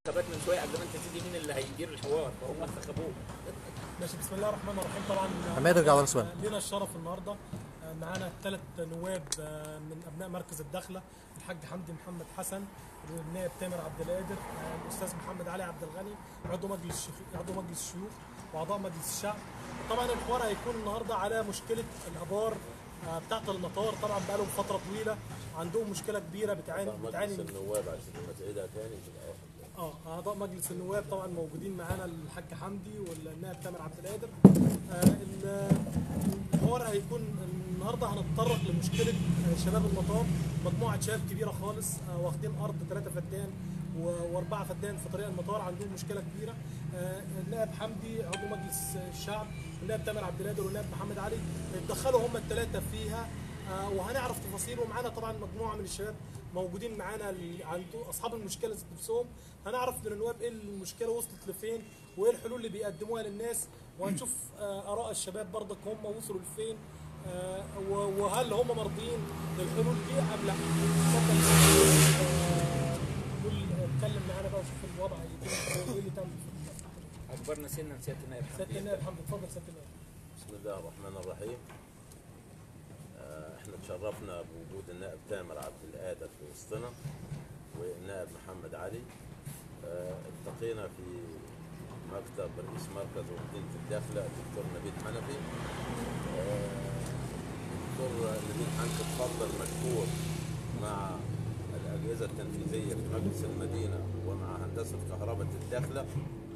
انتخابات من شويه قبل ما انت تيجي مين اللي هيدير الحوار فهم انتخبوه ماشي بسم الله الرحمن الرحيم طبعا حماد ارجع ورا شوية. لنا الشرف النهارده آه، معانا ثلاث نواب آه، من ابناء مركز الدخله الحاج حمدي محمد حسن والنائب تامر عبد القادر آه، الاستاذ محمد علي عبد الغني عضو مجلس الشيخ- عضو مجلس الشيوخ واعضاء مجلس الشعب طبعا الحوار هيكون النهارده على مشكله الابار آه، بتاعه المطار طبعا بقالهم فتره طويله عندهم مشكله كبيره بتعاني بتعاني مجلس من النواب عشان لما تعيدها تاني تبقى واحد اه اعضاء مجلس النواب طبعا موجودين معانا الحاج حمدي والنائب تامر عبد القادر آه ال- الحوار هيكون النهارده هنتطرق لمشكله آه، شباب المطار مجموعه شباب كبيره خالص آه واخدين ارض ثلاثه فدان و- واربعه فدان في طريق المطار عندهم مشكله كبيره آه النائب حمدي عضو مجلس الشعب والنائب تامر عبد القادر والنائب محمد علي اتدخلوا هم الثلاثه فيها آه، وهنعرف تفاصيل ومعانا طبعا مجموعه من الشباب موجودين معانا ال- عنده اصحاب المشكله ذات نفسهم هنعرف من النواب ايه المشكله وصلت لفين وايه الحلول اللي بيقدموها للناس وهنشوف آه، اراء الشباب برضك هم وصلوا لفين آه، و- وهل هم مرضيين بالحلول دي ام لا اتفضل آه، قول اتكلم معانا بقى وشوف الوضع هيتم وايه اللي تم اكبرنا سنا سياده النائب سياده حمدي. النائب حمد اتفضل سياده النائب بسم الله الرحمن الرحيم آه، احنا تشرفنا بوجود النائب تامر عبد القادر في وسطنا والنائب محمد علي آه، التقينا في مكتب رئيس مركز ومدينة الداخلة الدكتور نبيل حنفي آه، الدكتور نبيل حنفي تفضل مشكور مع الأجهزة التنفيذية في مجلس المدينة ومع هندسة كهرباء الداخلة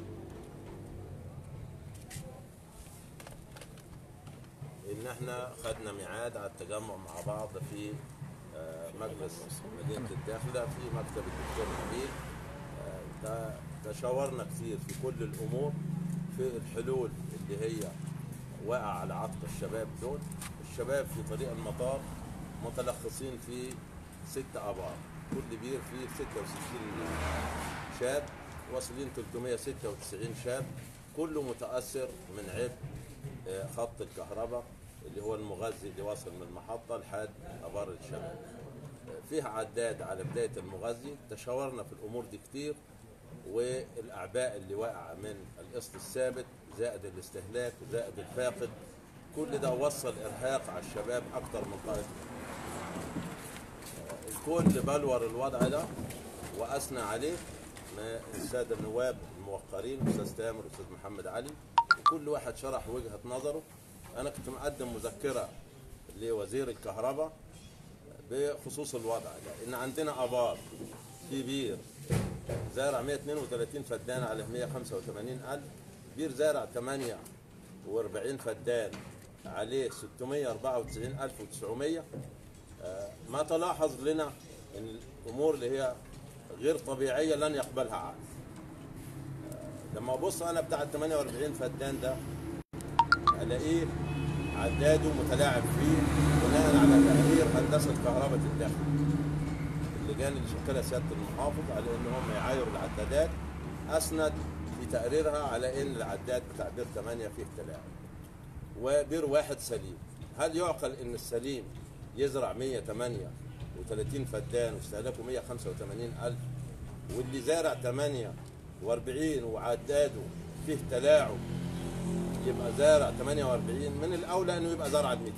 ان احنا خدنا ميعاد على التجمع مع بعض في آه، مجلس مدينه الداخله في مكتب الدكتور نبيل آه، تا- تشاورنا كثير في كل الامور في الحلول اللي هي واقع على عاتق الشباب دول الشباب في طريق المطار متلخصين في ست ابار كل بير فيه 66 شاب واصلين 396 شاب كله متاثر من عبء آه، خط الكهرباء اللي هو المغذي اللي واصل من المحطة لحد أبار الشباب آه، فيها عداد على بداية المغذي تشاورنا في الأمور دي كتير والأعباء اللي واقعة من القسط الثابت زائد الاستهلاك زائد الفاقد كل ده وصل إرهاق على الشباب أكتر من طائفة الكل بلور الوضع ده واثنى عليه ما الساده النواب الموقرين الاستاذ تامر والاستاذ محمد علي وكل واحد شرح وجهه نظره انا كنت مقدم مذكره لوزير الكهرباء بخصوص الوضع ده ان عندنا ابار في بير زارع 132 فدان على 185 الف بير زارع 48 فدان عليه 694900 ما تلاحظ لنا ان الامور اللي هي غير طبيعيه لن يقبلها عقل آه، لما ابص انا بتاع ال 48 فدان ده الاقيه عداده متلاعب فيه بناء على تقرير هندسه كهرباء الداخل اللجان اللي شكلها سياده المحافظ على ان هم يعايروا العدادات اسند في تقريرها على ان العداد بتاع بير 8 فيه تلاعب وبير واحد سليم هل يعقل ان السليم يزرع 138 فدان واستهلاكه 185 ألف واللي زارع 48 وعداده فيه تلاعب يبقى زارع 48 من الأولى إنه يبقى زرع 200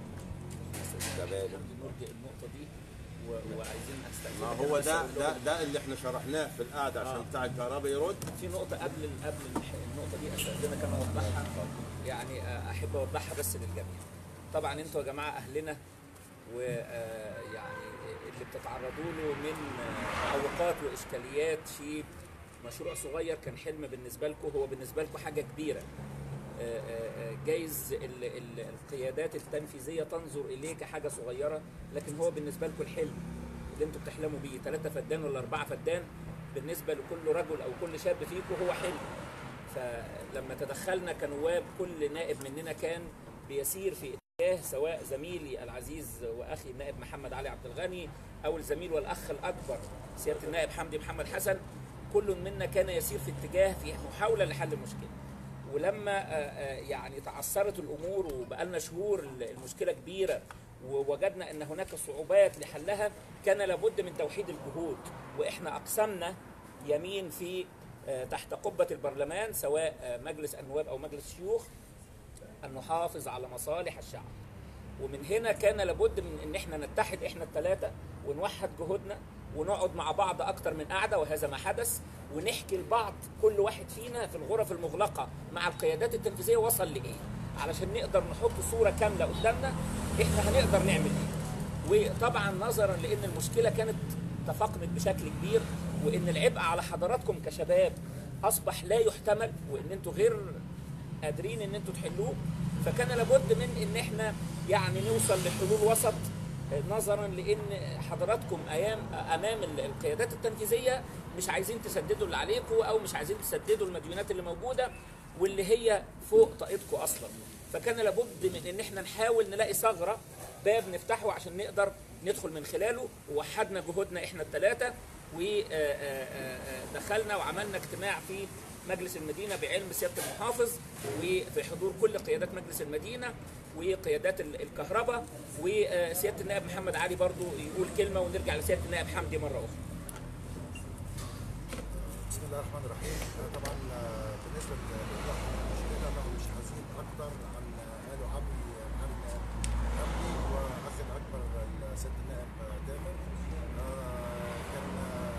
نرجع النقطه دي و- وعايزين استأذن ما هو ده ده ده اللي احنا شرحناه في القعده عشان بتاع الكهرباء يرد في نقطة قبل قبل الح- النقطة دي استأذنك أنا أوضحها يعني آه، أحب أوضحها بس للجميع. طبعا أنتوا يا جماعة أهلنا ويعني اللي بتتعرضوا له من آه، معوقات وإشكاليات في مشروع صغير كان حلم بالنسبة لكم هو بالنسبة لكم حاجة كبيرة. آه، آه، آه، جايز ال- ال- القيادات التنفيذية تنظر إليه كحاجة صغيرة لكن هو بالنسبة لكم الحلم اللي انتوا بتحلموا بيه ثلاثة فدان ولا أربعة فدان بالنسبة لكل رجل أو كل شاب فيكم هو حلم فلما تدخلنا كنواب كل نائب مننا كان بيسير في اتجاه سواء زميلي العزيز واخي النائب محمد علي عبد الغني او الزميل والاخ الاكبر سياده النائب حمدي محمد حسن كل منا كان يسير في اتجاه في محاوله لحل المشكله ولما آه، آه، يعني تعثرت الامور وبقالنا شهور المشكله كبيره ووجدنا ان هناك صعوبات لحلها كان لابد من توحيد الجهود واحنا اقسمنا يمين في آه، تحت قبة البرلمان سواء آه، مجلس النواب أو مجلس الشيوخ أن نحافظ على مصالح الشعب ومن هنا كان لابد من ان احنا نتحد احنا الثلاثه ونوحد جهودنا ونقعد مع بعض اكتر من قعده وهذا ما حدث ونحكي لبعض كل واحد فينا في الغرف المغلقه مع القيادات التنفيذيه وصل لايه علشان نقدر نحط صوره كامله قدامنا احنا هنقدر نعمل ايه وطبعا نظرا لان المشكله كانت تفاقمت بشكل كبير وان العبء على حضراتكم كشباب اصبح لا يحتمل وان انتوا غير قادرين ان انتوا تحلوه فكان لابد من ان احنا يعني نوصل لحلول وسط نظرا لان حضراتكم ايام امام ال- القيادات التنفيذيه مش عايزين تسددوا اللي عليكم او مش عايزين تسددوا المديونات اللي موجوده واللي هي فوق طاقتكم اصلا فكان لابد من ان احنا نحاول نلاقي ثغره باب نفتحه عشان نقدر ندخل من خلاله ووحدنا جهودنا احنا الثلاثه ودخلنا وعملنا اجتماع في مجلس المدينه بعلم سياده المحافظ وفي حضور كل قيادات مجلس المدينه وقيادات ال- الكهرباء وسياده النائب محمد علي برضو يقول كلمه ونرجع لسياده النائب حمدي مره اخرى. بسم الله الرحمن الرحيم آه، طبعا آه، بالنسبه للوضوح المشكله انه مش حزين اكثر عن آه، قالوا عمي معالي النائب عمي واخ الاكبر السيد النائب آه، تامر آه، كان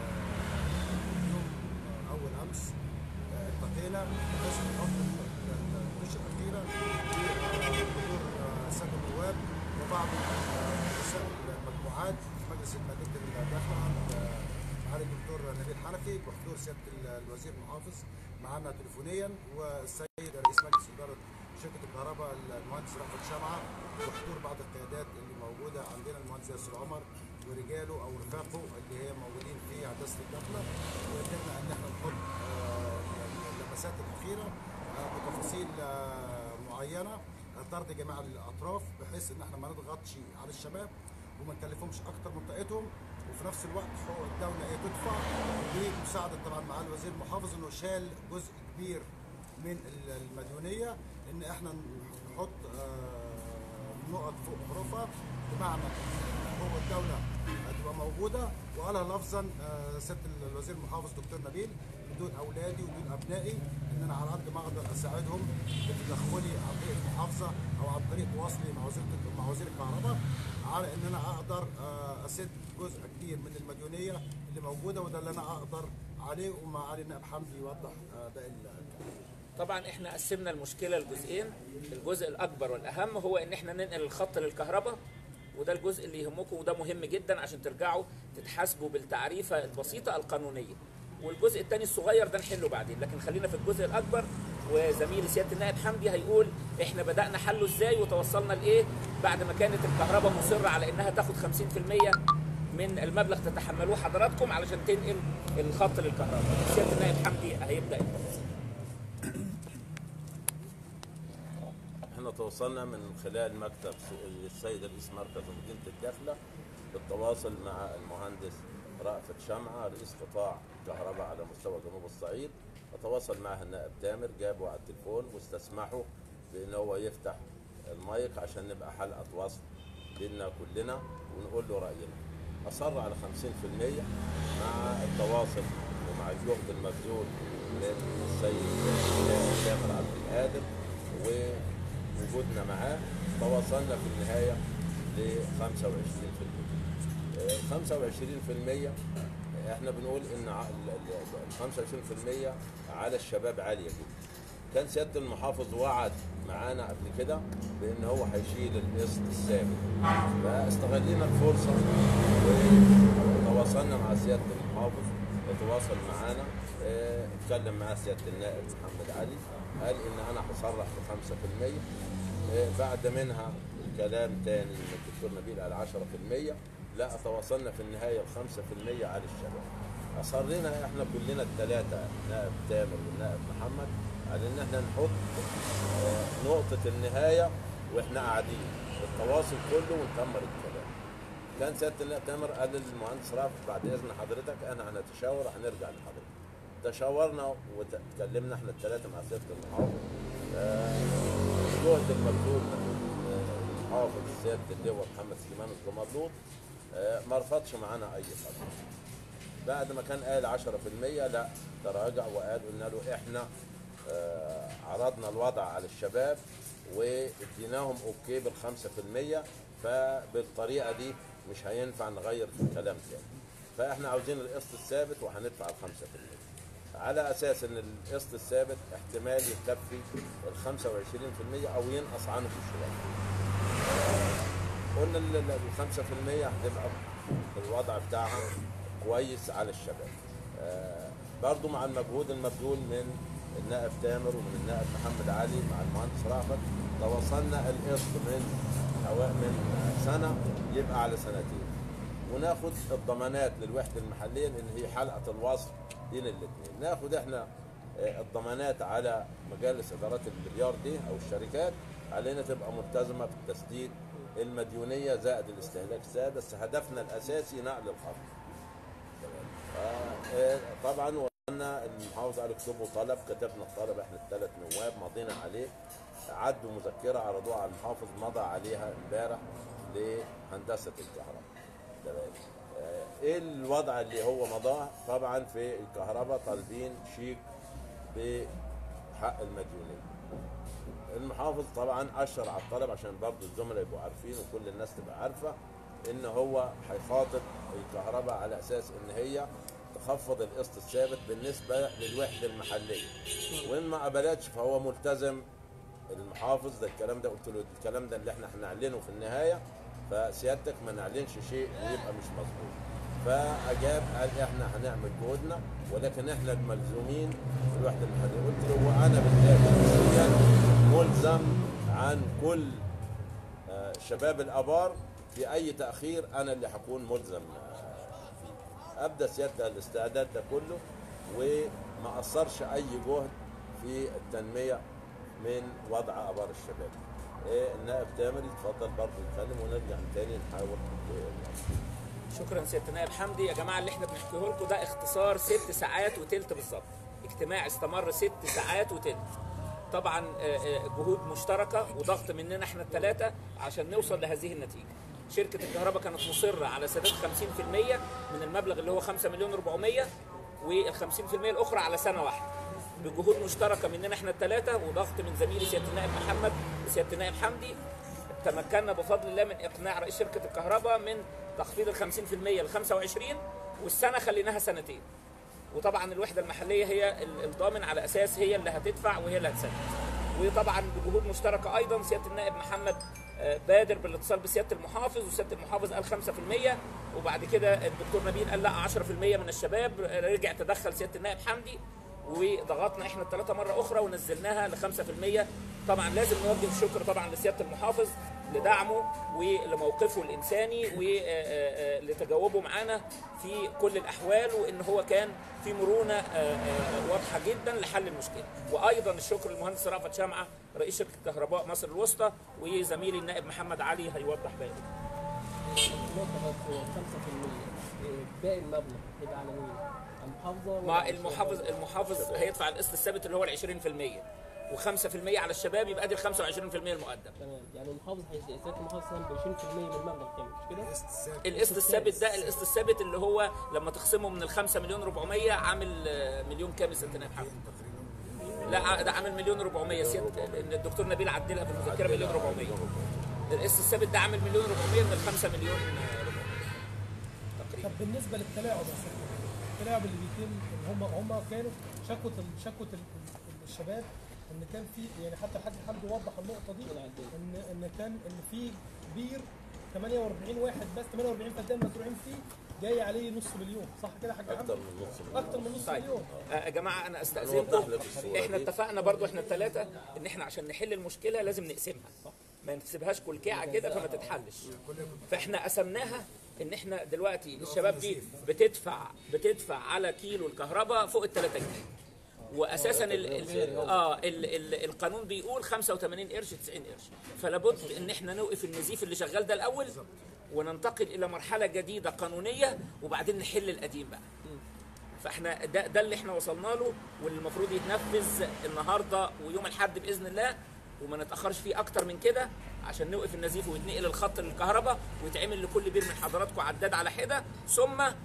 آه، يوم آه، اول امس آه، التقينا بحيث نحط النشره الاخيره في آه، حضور آه، الساده النواب وبعض آه، رؤساء المجموعات في مجلس مدينه الداخله عند آه، معالي الدكتور نبيل حنفي بحضور سياده ال- الوزير المحافظ معنا تليفونيا والسيد رئيس مجلس اداره شركه الكهرباء المهندس رأفت شمعه وحضور بعض القيادات اللي موجوده عندنا المهندس ياسر عمر ورجاله او رفاقه اللي هي موجودين في هندسه الداخله وقدرنا ان احنا نحط آه، اللمسات الاخيره آه، بتفاصيل آه، معينه آه، طرد جميع الاطراف بحيث ان احنا ما نضغطش على الشباب وما نكلفهمش اكتر من طاقتهم وفي نفس الوقت حقوق الدوله هي تدفع بمساعده طبعا معالي الوزير المحافظ انه شال جزء كبير من ال- المديونيه ان احنا نحط آه، نقط فوق حروفها بمعنى ان حقوق الدوله هتبقى موجوده وقالها لفظا آه، سياده الوزير المحافظ دكتور نبيل بدون اولادي وبدون ابنائي ان انا على قد ما اقدر اساعدهم بتدخلي عن طريق المحافظه او عن طريق تواصلي مع وزير مع وزير الكهرباء على ان انا اقدر آه، اسد جزء كبير من المديونيه اللي موجوده وده اللي انا اقدر عليه ومعالي النائب حمدي يوضح آه، باقي ال- طبعا احنا قسمنا المشكله لجزئين الجزء الاكبر والاهم هو ان احنا ننقل الخط للكهرباء وده الجزء اللي يهمكم وده مهم جدا عشان ترجعوا تتحاسبوا بالتعريفه البسيطه القانونيه والجزء الثاني الصغير ده نحله بعدين لكن خلينا في الجزء الاكبر وزميلي سياده النائب حمدي هيقول احنا بدانا حله ازاي وتوصلنا لايه بعد ما كانت الكهرباء مصره على انها تاخد 50% من المبلغ تتحملوه حضراتكم علشان تنقل الخط للكهرباء سياده النائب حمدي هيبدا التفاصيل احنا توصلنا من خلال مكتب س- السيد رئيس مركز مدينة الداخلة بالتواصل مع المهندس رأفت شمعة رئيس قطاع كهرباء على مستوى جنوب الصعيد وتواصل معه النائب تامر جابه على التليفون واستسمحوا بان هو يفتح المايك عشان نبقى حلقة وصل بيننا كلنا ونقول له رأينا أصر على 50% مع التواصل ومع الجهد المبذول من السيد تامر عبد القادر ووجودنا معاه توصلنا في النهاية ل 25% ال 25% احنا بنقول ان ع- ال- ال- ال 25% على الشباب عالية جدا كان سيادة المحافظ وعد معانا قبل كده بان هو هيشيل القسط الثابت فاستغلينا الفرصة وتواصلنا مع سيادة المحافظ وتواصل معانا اه، اتكلم مع سيادة النائب محمد علي قال ان انا هصرح ب 5% اه، بعد منها كلام تاني من الدكتور نبيل على 10% لا تواصلنا في النهاية ب 5% على الشباب أصرينا احنا كلنا الثلاثة النائب تامر والنائب محمد على ان احنا نحط آه، نقطة النهاية واحنا قاعدين التواصل كله ونكمل الكلام كان سيادة النائب تامر قال للمهندس رافع بعد اذن حضرتك انا هنتشاور هنرجع لحضرتك تشاورنا وتكلمنا احنا الثلاثة مع سيادة المحافظ آه، الجهد المبذول من آه، المحافظ سيادة اللواء محمد سليمان الزمرلوط آه، ما رفضش معانا اي خطوة بعد ما كان قال 10% لا تراجع وقال قلنا له احنا آه، عرضنا الوضع على الشباب واديناهم اوكي بال 5% فبالطريقه دي مش هينفع نغير في الكلام تاني فاحنا عاوزين القسط الثابت وهندفع ال 5% على اساس ان القسط الثابت احتمال يكفي ال 25% او ينقص عنه شويه قلنا ال ال- ال 5% هتبقى الوضع بتاعها كويس على الشباب آه، برضو مع المجهود المبذول من النائب تامر ومن النائب محمد علي مع المهندس رافت توصلنا القسط من حوا- من سنه يبقى على سنتين وناخد الضمانات للوحده المحليه لان هي حلقه الوصل بين الاثنين ناخد احنا آه، الضمانات على مجالس ادارات المليار دي او الشركات علينا تبقى ملتزمه بالتسديد المديونيه زائد الاستهلاك السائد بس هدفنا الاساسي نقل الخط آه، آه، طبعا وصلنا المحافظ قال اكتبوا طلب كتبنا الطلب احنا الثلاث نواب مضينا عليه عدوا مذكره عرضوها على المحافظ مضى عليها امبارح لهندسه الكهرباء تمام آه، ايه الوضع اللي هو مضاه طبعا في الكهرباء طالبين شيك بحق المديونيه المحافظ طبعا اشر على الطلب عشان برضه الزملاء يبقوا عارفين وكل الناس تبقى عارفه ان هو هيخاطب الكهرباء على اساس ان هي تخفض القسط الثابت بالنسبه للوحده المحليه وان ما قبلتش فهو ملتزم المحافظ ده الكلام ده قلت له الكلام ده اللي احنا هنعلنه في النهايه فسيادتك ما نعلنش شيء ويبقى مش مظبوط فاجاب قال احنا هنعمل جهودنا ولكن احنا الملزومين بالوحده المحليه قلت له وانا بالتالي ملزم عن كل آه، شباب الابار في اي تاخير انا اللي هكون ملزم آه، فيه ابدا سيادة الاستعداد ده كله وما اثرش اي جهد في التنميه من وضع ابار الشباب إيه النائب تامر يتفضل برضه يتكلم ونرجع تاني نحاول شكرا سياده النائب حمدي يا جماعه اللي احنا بنحكيه لكم ده اختصار ست ساعات وتلت بالظبط اجتماع استمر ست ساعات وتلت طبعا آه، آه، جهود مشتركه وضغط مننا احنا الثلاثه عشان نوصل لهذه النتيجه شركه الكهرباء كانت مصره على سداد 50% من المبلغ اللي هو 5 مليون 400 وال 50% الاخرى على سنه واحده بجهود مشتركه مننا احنا الثلاثه وضغط من زميلي سياده النائب محمد وسياده النائب حمدي تمكنا بفضل الله من اقناع رئيس شركه الكهرباء من تخفيض ال 50% ل 25 والسنه خليناها سنتين وطبعا الوحده المحليه هي ال- الضامن على اساس هي اللي هتدفع وهي اللي هتسدد وطبعا بجهود مشتركه ايضا سياده النائب محمد آه، بادر بالاتصال بسياده المحافظ وسياده المحافظ قال 5% وبعد كده الدكتور نبيل قال لا 10% من الشباب رجع تدخل سياده النائب حمدي وضغطنا احنا الثلاثه مره اخرى ونزلناها ل 5% طبعا لازم نوجه الشكر طبعا لسياده المحافظ لدعمه ولموقفه الانساني ولتجاوبه معانا في كل الاحوال وان هو كان في مرونه آه، آه، واضحه جدا لحل المشكله وايضا الشكر للمهندس رأفت شمعه رئيس شركه كهرباء مصر الوسطى وزميلي النائب محمد علي هيوضح باقي نقطة بس هو 5% إيه، باقي المبلغ يبقى على مين؟ على المحافظة ولا مع على المحافظ الشباب؟ المحافظ هيدفع القسط الثابت اللي هو ال 20% و5% على الشباب يبقى دي ال 25% المقدم تمام يعني المحافظ هي- سيادة المحافظ ساهم ب 20% من المبلغ كامل مش كده؟ القسط الثابت ده القسط الثابت اللي هو لما تخصمه من ال 5 مليون 400 عامل آه، مليون كام يا ست نائب حمد؟ لا ع- ده عامل مليون 400 سيادة لان الدكتور نبيل عدلها في المذكره مليون 400 القسط الثابت ده عامل مليون 400 من ال 5 مليون آه، 400 تقريبا طب بالنسبه للتلاعب يا سيدي التلاعب اللي بيتم ان هم هم كانوا شكوى ال- شكوى ال- ال- الشباب ان كان في يعني حتى الحاج حمدي وضح النقطه دي ان ان كان ان في بير 48 واحد بس 48 فدان مزروعين فيه جاي عليه نص مليون صح كده يا حاج اكتر حمدي؟ من نص مليون اكتر من نص طيب مليون آه، يا جماعه انا هنوضح استاذنكم لك الصورة احنا دي. اتفقنا برضو احنا الثلاثه ان احنا عشان نحل المشكله لازم نقسمها ما نسيبهاش كلكعه كده فما تتحلش فاحنا قسمناها ان احنا دلوقتي الشباب دي بتدفع بتدفع على كيلو الكهرباء فوق ال 3 جنيه واساسا ال ال اه ال ال القانون بيقول 85 قرش 90 قرش فلا بد ان احنا نوقف النزيف اللي شغال ده الاول وننتقل الى مرحله جديده قانونيه وبعدين نحل القديم بقى فاحنا ده ده اللي احنا وصلنا له واللي المفروض يتنفذ النهارده ويوم الاحد باذن الله وما نتاخرش فيه اكتر من كده عشان نوقف النزيف ويتنقل الخط للكهرباء ويتعمل لكل بير من حضراتكم عداد على حده ثم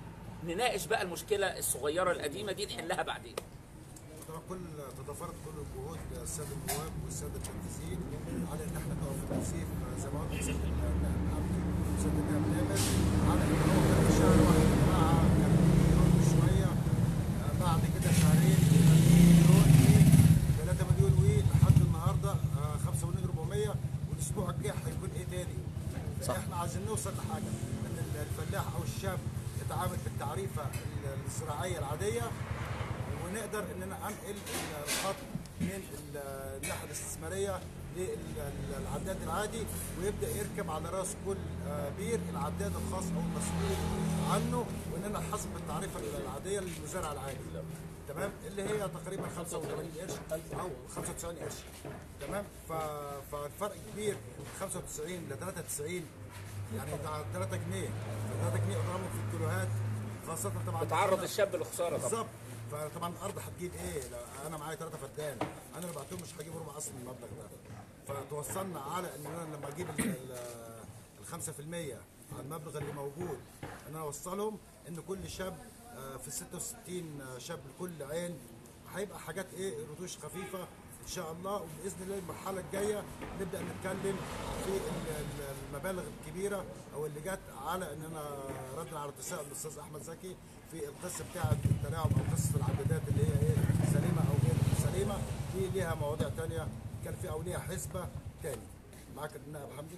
نناقش بقى المشكله الصغيره القديمه دي نحلها بعدين طبعا كل تتفرد كل الجهود الساده النواب والساده التنفيذيين على ان احنا نقف في التوصيف زي ما قلت سياده النائب عبدي وسياده النائب تامر على ان هو كان في شهر واحد يا جماعه كان مليون شويه آه، بعد كده شهرين كان في مليون و 3 مليون و لحد النهارده آه، 5 مليون 400 والاسبوع الجاي هيكون ايه تاني؟ فاحنا عايزين نوصل لحاجه ان الفلاح او الشاب يتعامل بالتعريفه الزراعيه العاديه ونقدر اننا انقل الخط من الناحيه الاستثماريه للعداد العادي ويبدا يركب على راس كل آه، بير العداد الخاص او المسؤول عنه واننا حسب التعريفه العاديه للمزارع العادي تمام اللي هي تقريبا 85 قرش او 95 قرش تمام ف- فالفرق كبير من 95 ل 93 يعني ده 3 جنيه ف 3 جنيه اضربهم في الكيلوهات خاصه طبعا بتعرض الشاب لخساره طبعا بالظبط فطبعا الارض هتجيب ايه؟ لو انا معايا ثلاثه فدان انا اللي بعتهم مش هجيب ربع اصل من المبلغ ده فتوصلنا على ان انا لما اجيب ال- ال- ال 5% على المبلغ اللي موجود ان انا اوصلهم ان كل شاب آه، في 66 شاب لكل عين هيبقى حاجات ايه رتوش خفيفه ان شاء الله وباذن الله المرحله الجايه نبدا نتكلم في ال- ال- المبالغ الكبيره او اللي جت على ان انا ردا على تساؤل الاستاذ احمد زكي في القصه بتاعه التلاعب او قصه العدادات اللي هي ايه سليمه او غير سليمه دي ليها مواضيع تانية كان في او ليها حسبه تاني معاك النائب حمدي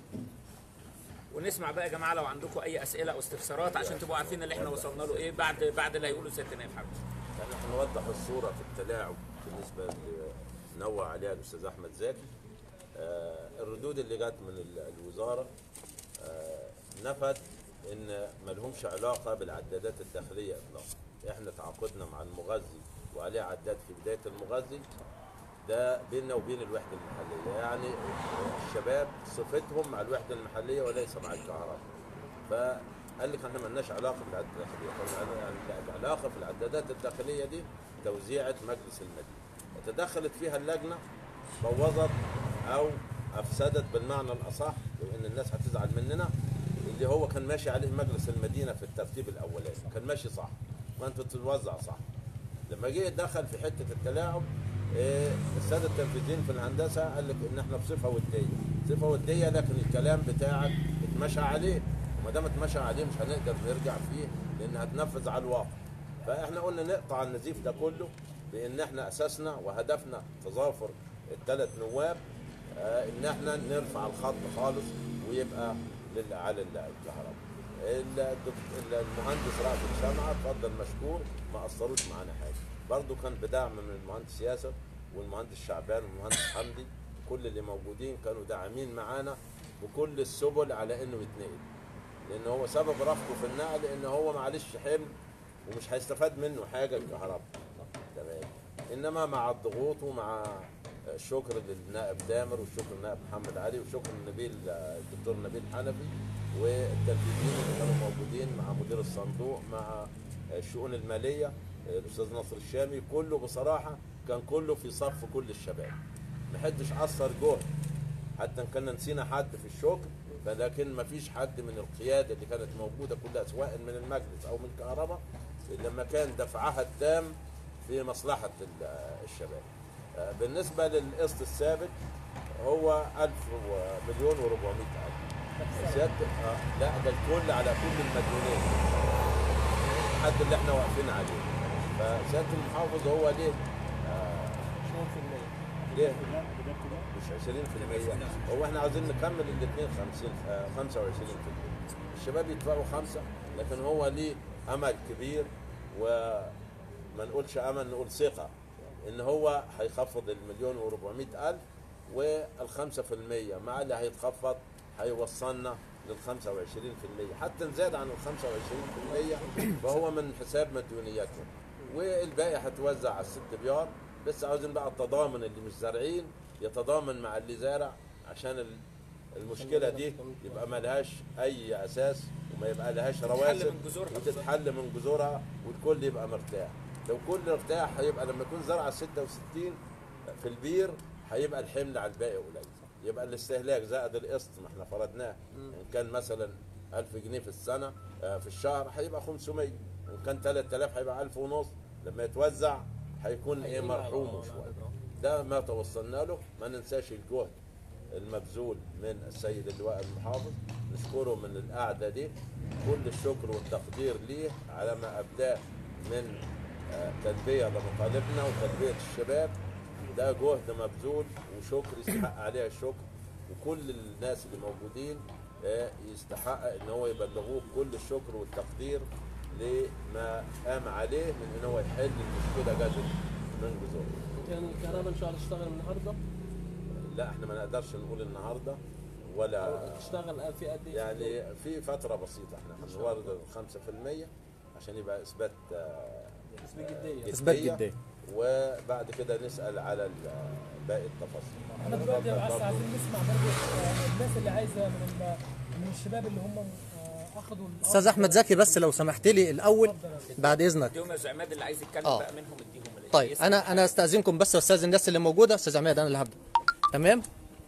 ونسمع بقى يا جماعه لو عندكم اي اسئله او استفسارات عشان تبقوا عارفين اللي احنا وصلنا له ايه بعد بعد اللي هيقوله سياده النائب حمدي يعني هنوضح الصوره في التلاعب بالنسبه اللي نوع عليها الاستاذ احمد زكي آه، الردود اللي جت من ال- الوزاره آه، نفت ان ما لهمش علاقه بالعدادات الداخليه اطلاقا احنا تعاقدنا مع المغذي وعليه عداد في بدايه المغذي ده بيننا وبين الوحده المحليه يعني الشباب صفتهم مع الوحده المحليه وليس مع الكهرباء فقال لك احنا مالناش علاقه بالعداد الداخليه طبعا العلاقه في العدادات الداخليه دي توزيعه مجلس المدينه وتدخلت فيها اللجنه بوظت او افسدت بالمعنى الاصح لان الناس هتزعل مننا اللي هو كان ماشي عليه مجلس المدينه في الترتيب الاولاني كان ماشي صح وانت تتوزع صح لما جه دخل في حته التلاعب إيه، الساده التنفيذيين في الهندسه قال لك ان احنا بصفه وديه صفه وديه لكن الكلام بتاعك اتمشى عليه وما دام اتمشى عليه مش هنقدر نرجع فيه لان هتنفذ على الواقع فاحنا قلنا نقطع النزيف ده كله بان احنا اساسنا وهدفنا تظافر الثلاث نواب آه، ان احنا نرفع الخط خالص ويبقى لل- على الكهرباء الدكت- المهندس رأفت شمعة اتفضل مشكور ما قصروش معانا حاجه برضو كان بدعم من المهندس ياسر والمهندس شعبان والمهندس حمدي كل اللي موجودين كانوا داعمين معانا بكل السبل على انه يتنقل لان هو سبب رفضه في النقل ان هو معلش حمل ومش هيستفاد منه حاجه الكهرباء تمام انما مع الضغوط ومع الشكر للنائب دامر والشكر للنائب محمد علي وشكر للنبيل الدكتور نبيل حنفي والتنفيذيين اللي كانوا موجودين مع مدير الصندوق مع الشؤون الماليه الاستاذ نصر الشامي كله بصراحه كان كله في صف كل الشباب محدش قصر جهد حتى ان كنا نسينا حد في الشكر لكن ما فيش حد من القياده اللي كانت موجوده كلها سواء من المجلس او من الكهرباء لما كان دفعها التام في مصلحه ال- الشباب. آه، بالنسبه للقسط الثابت هو 1000 و- مليون و400 الف. سياده آه، لا ده الكل على كل المديونين. الحد اللي احنا واقفين عليه. فسياده المحافظ هو ليه؟ آه، 20% ليه؟ مش 20% هو احنا عايزين نكمل الاثنين 50 آه، 25% الشباب يدفعوا خمسه لكن هو ليه امل كبير وما نقولش امل نقول ثقه ان هو هيخفض المليون و400 الف والخمسة في المية مع اللي هيتخفض هيوصلنا لل 25% حتى نزاد عن ال 25% فهو من حساب مديونياتهم والباقي هتوزع على الست بيار بس عاوزين بقى التضامن اللي مش زارعين يتضامن مع اللي زارع عشان ال- المشكله دي يبقى ما لهاش اي اساس وما يبقى لهاش رواسب من جذورها وتتحل من جذورها والكل يبقى مرتاح لو كل ارتاح هيبقى لما يكون زرع 66 في البير هيبقى الحمل على الباقي قليل يبقى الاستهلاك زائد القسط ما احنا فرضناه ان كان مثلا 1000 جنيه في السنه آه، في الشهر هيبقى 500 وان كان 3000 هيبقى 1000 ونص لما يتوزع هيكون ايه مرحوم شويه ده ما توصلنا له ما ننساش الجهد المبذول من السيد اللواء المحافظ نشكره من القعده دي كل الشكر والتقدير ليه على ما ابداه من آه، تلبيه لمطالبنا وتلبيه الشباب ده جهد مبذول وشكر يستحق عليه الشكر وكل الناس اللي موجودين آه، يستحق ان هو يبلغوه كل الشكر والتقدير لما قام عليه من ان هو يحل المشكله جذر من جذورها كان الكهرباء ان شاء الله تشتغل النهارده لا احنا ما نقدرش نقول النهارده ولا تشتغل في قد ايه؟ يعني في فتره بسيطه احنا هنورد ال 5% عشان يبقى اثبات آه، اسم جديه اثبات جديه وبعد كده نسال على ال- باقي التفاصيل احنا دلوقتي بس عايزين نسمع برضه آه، الناس اللي عايزه من ال- من الشباب اللي هم آه، اخذوا الأرض. استاذ احمد زكي بس لو سمحت لي الاول بعد اذنك اديهم يا عماد اللي عايز يتكلم آه. بقى منهم اديهم اللي طيب يسمع. انا انا استاذنكم بس استاذ الناس اللي موجوده استاذ عماد انا اللي هبدا تمام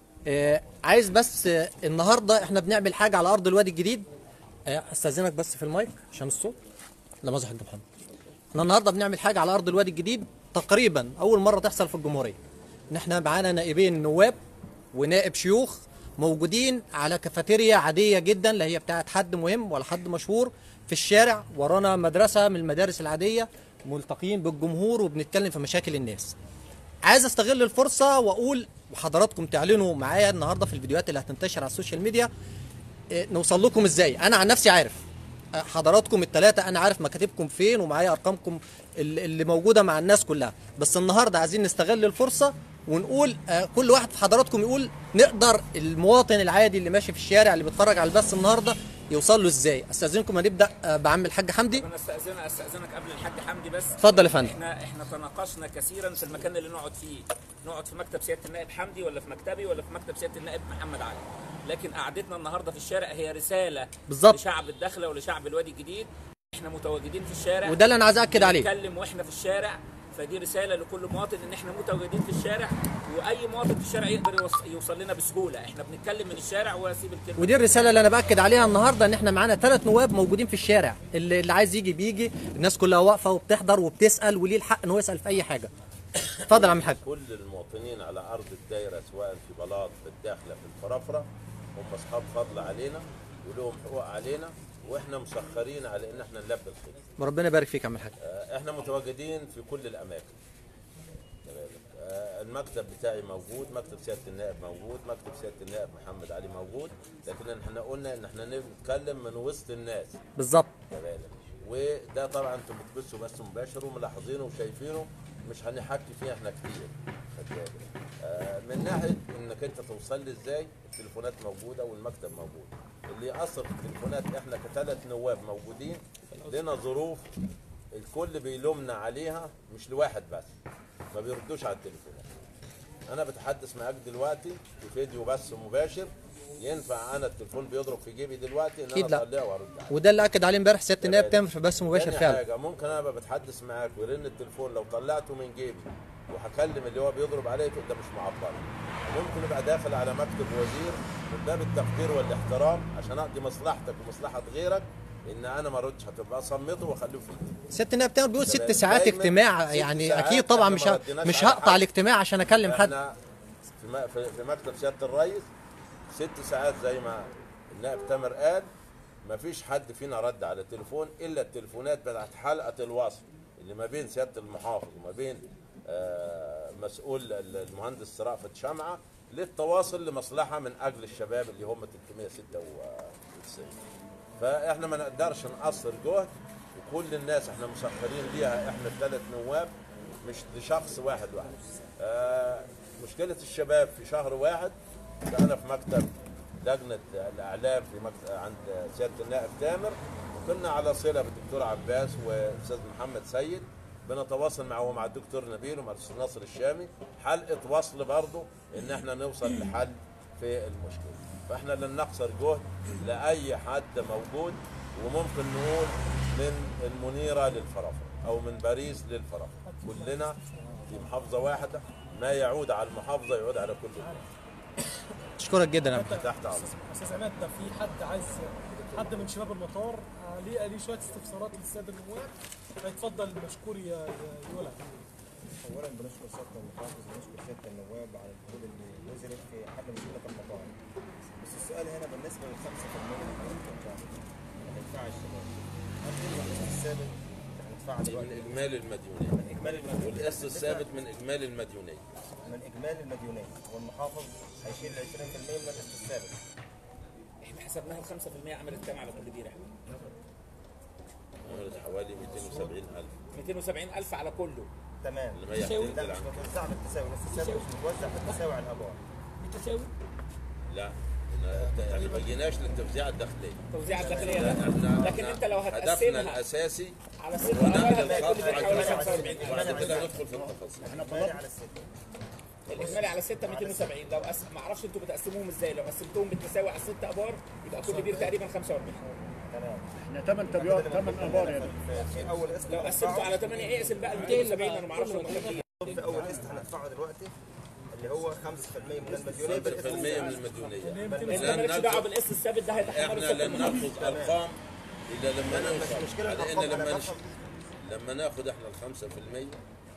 آه عايز بس آه النهارده احنا بنعمل حاجه على ارض الوادي الجديد آه استاذنك بس في المايك عشان الصوت لا مؤاخذه يا حاج محمد احنا النهارده بنعمل حاجه على ارض الوادي الجديد تقريبا اول مره تحصل في الجمهوريه ان احنا معانا نائبين نواب ونائب شيوخ موجودين على كافيتيريا عاديه جدا لا هي بتاعت حد مهم ولا حد مشهور في الشارع ورانا مدرسه من المدارس العاديه ملتقيين بالجمهور وبنتكلم في مشاكل الناس عايز استغل الفرصه واقول وحضراتكم تعلنوا معايا النهارده في الفيديوهات اللي هتنتشر على السوشيال ميديا إيه، نوصل لكم ازاي انا عن نفسي عارف آه، حضراتكم الثلاثه انا عارف مكاتبكم فين ومعايا ارقامكم ال- اللي موجوده مع الناس كلها بس النهارده عايزين نستغل الفرصه ونقول آه، كل واحد في حضراتكم يقول نقدر المواطن العادي اللي ماشي في الشارع اللي بيتفرج على البث النهارده يوصل له ازاي استاذنكم هنبدا آه، بعم الحاج حمدي انا استاذنك استاذنك قبل الحاج حمدي بس اتفضل يا فندم احنا احنا تناقشنا كثيرا في المكان اللي نقعد فيه نقعد في مكتب سياده النائب حمدي ولا في مكتبي ولا في مكتب سياده النائب محمد علي لكن قعدتنا النهارده في الشارع هي رساله بالظبط. لشعب الداخله ولشعب الوادي الجديد احنا متواجدين في الشارع وده اللي انا عايز اكد عليه نتكلم واحنا في الشارع فدي رساله لكل مواطن ان احنا متواجدين في الشارع واي مواطن في الشارع يقدر يوص- يوصل لنا بسهوله احنا بنتكلم من الشارع واسيب الكلمه ودي الرساله اللي انا باكد عليها النهارده ان احنا معانا ثلاث نواب موجودين في الشارع اللي, اللي عايز يجي بيجي الناس كلها واقفه وبتحضر وبتسال وليه الحق ان هو يسال في اي حاجه اتفضل يا عم الحاج كل المواطنين على ارض الدايره سواء في بلاط في الداخله في الفرافره هم اصحاب فضل علينا ولهم حقوق علينا واحنا مسخرين على ان احنا نلبي الخدمه ربنا يبارك فيك يا عم الحاج آه، احنا متواجدين في كل الاماكن آه، المكتب بتاعي موجود مكتب سياده النائب موجود مكتب سياده النائب محمد علي موجود لكن احنا قلنا ان احنا نتكلم من وسط الناس بالظبط كذلك وده طبعا انتم بتبثوا بث مباشر وملاحظينه وشايفينه مش هنحكي فيه احنا كتير خد بالك. آه، من ناحيه انك انت توصل لي ازاي التليفونات موجوده والمكتب موجود اللي يأثر في التليفونات احنا كثلاث نواب موجودين لنا ظروف الكل بيلومنا عليها مش لواحد بس ما بيردوش على التليفونات انا بتحدث معاك دلوقتي في فيديو بث مباشر ينفع انا التليفون بيضرب في جيبي دلوقتي ان أكيد انا لا. اطلعه وارد عليه وده اللي اكد عليه امبارح سياده النائب تامر في بث مباشر تاني فعلا حاجه ممكن انا ابقى بتحدث معاك ويرن التليفون لو طلعته من جيبي وهكلم اللي هو بيضرب عليه تقول ده مش معبر ممكن ابقى داخل على مكتب وزير من باب التقدير والاحترام عشان اقضي مصلحتك ومصلحه غيرك ان انا ما اردش هتبقى صمته واخليه في ايدي سياده النائب تامر بيقول ست تمام. ساعات دايماً اجتماع ست يعني ساعات اكيد طبعا إحنا مش ما ه- رديناش مش على هقطع حد. الاجتماع عشان اكلم حد احنا في, م- في في مكتب سياده الرئيس ست ساعات زي ما النائب تامر قال ما فيش حد فينا رد على التليفون الا التليفونات بتاعت حلقه الوصل اللي ما بين سياده المحافظ وما بين آه، مسؤول ال- المهندس رأفت شمعه للتواصل لمصلحه من اجل الشباب اللي هم 396 فاحنا ما نقدرش نقصر جهد وكل الناس احنا مسخرين ليها احنا الثلاث نواب مش لشخص واحد واحد آه مشكله الشباب في شهر واحد انا في مكتب لجنه الاعلام في مكتب عند سياده النائب تامر وكنا على صله بالدكتور عباس واستاذ محمد سيد بنتواصل معه ومع الدكتور نبيل ومع الاستاذ ناصر الشامي حلقه وصل برضه ان احنا نوصل لحل في المشكله فاحنا لن نقصر جهد لاي حد موجود وممكن نقول من المنيره للفرافره او من باريس للفرافره كلنا في محافظه واحده ما يعود على المحافظه يعود على كل الناس اشكرك جدا يا عم تحت امرك استاذ عماد ده في حد عايز حد من شباب المطار آه، ليه ليه شويه استفسارات للساده النواب فيتفضل مشكور يا يا- يولع اولا بنشكر سياده المحافظ ونشكر سياده النواب على الجهود اللي بذلت في حل مشكله المطاعم بس السؤال هنا بالنسبه لل 5% اللي هيدفعها الشباب هل تلزم القسط الثابت اللي هندفعها من دلوقتي اجمالي المديونيه من اجمالي المديونيه والقسط الثابت من اجمالي المديونيه من اجمالي المديونيه والمحافظ هيشيل 20% من القسط الثابت احنا حسبناها ال 5% عملت كام على كل بيره؟ عملت حوالي 270000 270000 على كله تمام اللي هي تساوي. لا هتنزل مش عن متوزعه بالتساوي القسط الثابت مش متوزع بالتساوي على الابواب بالتساوي لا يعني ما جيناش للتوزيع الداخلي توزيع الداخليه لا، لا احنا لكن انت لو هدفنا هتقسمها الاساسي على ست هو ابار نقل هتلاقي كل الخط بيت حوالي على 45 وبعد كده ندخل في التفاصيل اجمالي على الست الاجمالي على 6 270 لو أس... ما اعرفش انتوا بتقسموهم ازاي لو قسمتهم بالتساوي على 6 ابار يبقى كل بير تقريبا 45 تمام احنا ثمان تبيات ثمان ابار يا في- في اول قسط لو قسمته على 8 اقسم بقى ال 270 انا ما اعرفش هم كام بير. في اول قسط هندفعه دلوقتي اللي هو 5% من المديونيه 5% بالقسط من الثابت. المديونيه انت لن مالكش دعوه ناخد- بالقسط الثابت ده هيتحمله احنا ست لن ناخذ ارقام الا لما لا، مش نوصل مشكلة على ان الأرقام، أنا لما بفهم. نش- لما ناخذ احنا ال 5%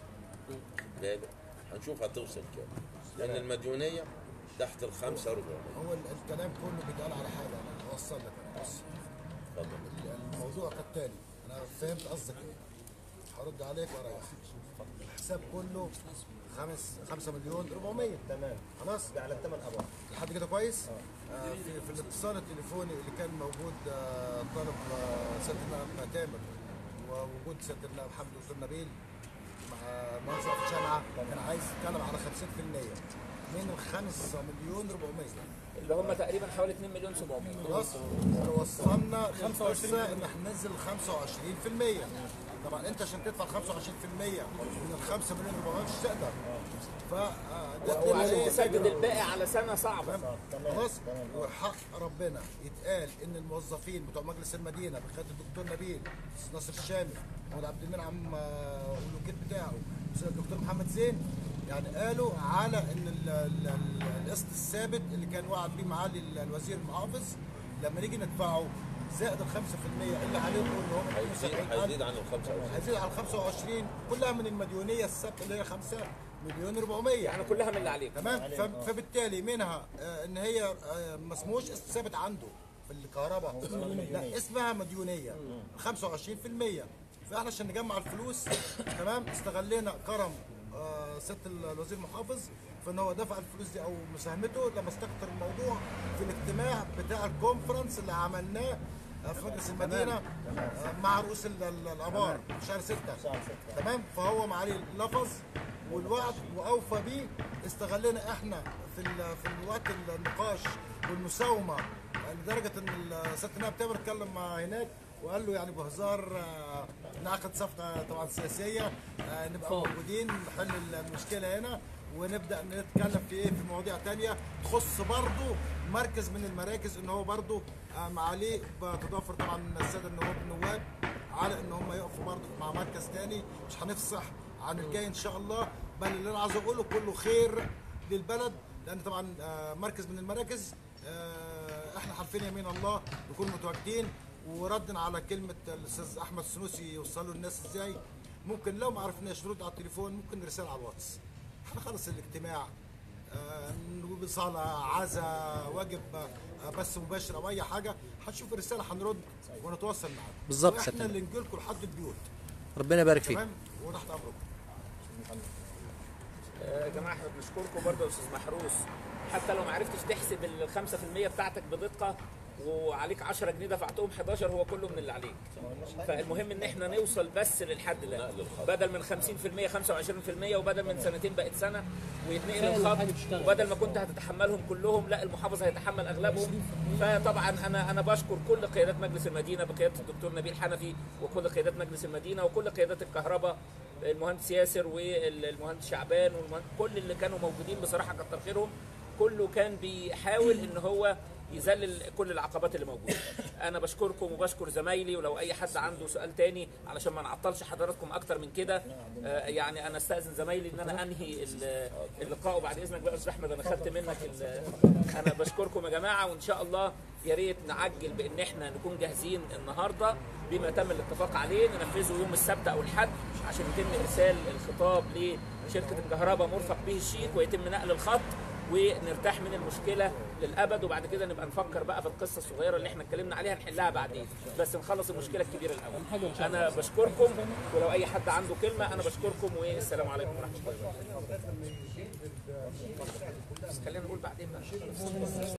بالك هنشوف هتوصل كام لان المديونيه تحت ال 5 400 هو ال- الكلام كله بيتقال على حاجه انا هوصل لك انا بص اتفضل الموضوع كالتالي انا فهمت قصدك ايه هرد عليك واريحك الحساب كله خمس 5 مليون 400 تمام خلاص ده على الثمان ابواب لحد كده كويس آه في, في الاتصال التليفوني اللي كان موجود آه طلب آه سياده النائب تامر ووجود سياده النائب حمد دكتور نبيل مع مهندس في الجامعه كان عايز يتكلم على 50% من ال 5 مليون 400 اللي هم تقريبا حوالي 2 مليون 700 خلاص وصلنا 25 ان احنا ننزل 25% طبعا انت عشان تدفع 25% من ال 5 مليون 400 مش تقدر ف آه، ده وعشان ده- تسدد الباقي على سنه صعبه خلاص وحق ربنا يتقال ان الموظفين بتوع مجلس المدينه بقياده الدكتور نبيل أستاذ ناصر الشامي محمود عبد المنعم آه، والوكيل بتاعه الاستاذ الدكتور محمد زين يعني قالوا على ان ال- ال- ال- القسط الثابت اللي كان وعد بيه معالي ال- الوزير المحافظ لما نيجي ندفعه زائد ال 5% اللي عليهم اللي هم هيزيد 72000 هيزيد عن ال 25 هيزيد على ال 25 كلها من المديونيه الثابته اللي هي 5 مليون 400 يعني كلها من اللي عليك تمام ف- فبالتالي منها آه، ان هي آه، ما اسمهوش ثابت عنده في الكهرباء لا اسمها مديونيه 25% فاحنا عشان نجمع الفلوس تمام استغلينا كرم آه، سياده الوزير المحافظ في ان هو دفع الفلوس دي او مساهمته لما استكتر الموضوع في الاجتماع بتاع الكونفرنس اللي عملناه آه، في مجلس المدينه آه، مع رؤوس ال- ال- الابار في شهر 6 تمام فهو معالي لفظ والوعد واوفى بيه استغلنا احنا في ال- في الوقت النقاش والمساومه لدرجه ان ال- سياده النائب تامر اتكلم مع هناك وقال له يعني بهزار آه، نعقد صفقه طبعا سياسيه آه، نبقى موجودين نحل المشكله هنا ونبدا نتكلم في ايه في مواضيع تانية تخص برضه مركز من المراكز ان هو برضه آه، معاليه بتضافر طبعا الساده النواب النواب على ان هم يقفوا برضه مع مركز تاني مش هنفصح عن الجاي ان شاء الله بل اللي انا عايز اقوله كله خير للبلد لان طبعا آه، مركز من المراكز آه، احنا حالفين يمين الله نكون متواجدين وردا على كلمه الاستاذ احمد السنوسي يوصلوا الناس ازاي ممكن لو ما عرفناش نرد على التليفون ممكن رساله على الواتس احنا خلص الاجتماع آه، نقول صلاة عزا واجب آه، بث مباشر او اي حاجه هنشوف الرساله هنرد ونتواصل معاكم بالظبط واحنا ستة. اللي نجي لكم لحد البيوت ربنا يبارك فيك تمام وتحت امركم آه، يا جماعه احنا بنشكركم برضه يا استاذ محروس حتى لو ما عرفتش تحسب ال 5% بتاعتك بدقه وعليك 10 جنيه دفعتهم 11 هو كله من اللي عليك فالمهم ان احنا نوصل بس للحد ده بدل من 50% 25% وبدل من سنتين بقت سنه ويتنقل فعلا الخط حاجة تشتغل. وبدل ما كنت هتتحملهم كلهم لا المحافظ هيتحمل اغلبهم فطبعا انا انا بشكر كل قيادات مجلس المدينه بقياده الدكتور نبيل حنفي وكل قيادات مجلس المدينه وكل قيادات الكهرباء المهندس ياسر والمهندس شعبان والمهندس كل اللي كانوا موجودين بصراحه كتر خيرهم كله كان بيحاول ان هو يذلل كل العقبات اللي موجوده انا بشكركم وبشكر زمايلي ولو اي حد عنده سؤال تاني علشان ما نعطلش حضراتكم اكتر من كده آه، يعني انا استاذن زمايلي ان انا انهي ال- اللقاء وبعد اذنك بقى يا استاذ احمد انا خدت منك ال- انا بشكركم يا جماعه وان شاء الله يا ريت نعجل بان احنا نكون جاهزين النهارده بما تم الاتفاق عليه ننفذه يوم السبت او الحد عشان يتم ارسال الخطاب لشركه الكهرباء مرفق به الشيك ويتم نقل الخط ونرتاح من المشكله للابد وبعد كده نبقى نفكر بقى في القصه الصغيره اللي احنا اتكلمنا عليها نحلها بعدين بس نخلص المشكله الكبيره الاول انا بشكركم ولو اي حد عنده كلمه انا بشكركم والسلام عليكم ورحمه الله وبركاته خلينا نقول بعدين بقى